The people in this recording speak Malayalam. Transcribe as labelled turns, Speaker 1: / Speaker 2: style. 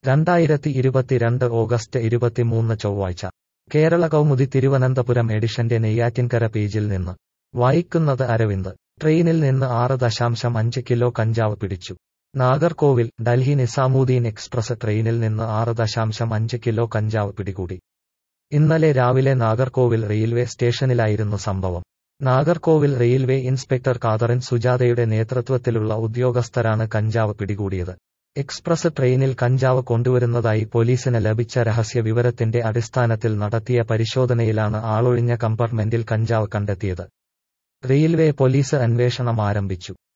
Speaker 1: രണ്ടായിരത്തി ഇരുപത്തിരണ്ട് ഓഗസ്റ്റ് ഇരുപത്തിമൂന്ന് ചൊവ്വാഴ്ച കേരള കൗമുദി തിരുവനന്തപുരം എഡിഷന്റെ നെയ്യാറ്റിൻകര പേജിൽ നിന്ന് വായിക്കുന്നത് അരവിന്ദ് ട്രെയിനിൽ നിന്ന് ആറ് ദശാംശം അഞ്ച് കിലോ കഞ്ചാവ് പിടിച്ചു നാഗർകോവിൽ ഡൽഹി നിസാമുദ്ദീൻ എക്സ്പ്രസ് ട്രെയിനിൽ നിന്ന് ആറ് ദശാംശം അഞ്ച് കിലോ കഞ്ചാവ് പിടികൂടി ഇന്നലെ രാവിലെ നാഗർകോവിൽ റെയിൽവേ സ്റ്റേഷനിലായിരുന്നു സംഭവം നാഗർകോവിൽ റെയിൽവേ ഇൻസ്പെക്ടർ കാതറിൻ സുജാതയുടെ നേതൃത്വത്തിലുള്ള ഉദ്യോഗസ്ഥരാണ് കഞ്ചാവ് പിടികൂടിയത് എക്സ്പ്രസ് ട്രെയിനിൽ കഞ്ചാവ് കൊണ്ടുവരുന്നതായി പോലീസിന് ലഭിച്ച രഹസ്യ വിവരത്തിന്റെ അടിസ്ഥാനത്തിൽ നടത്തിയ പരിശോധനയിലാണ് ആളൊഴിഞ്ഞ കമ്പാർട്ട്മെന്റിൽ കഞ്ചാവ് കണ്ടെത്തിയത് റെയിൽവേ പോലീസ് അന്വേഷണം ആരംഭിച്ചു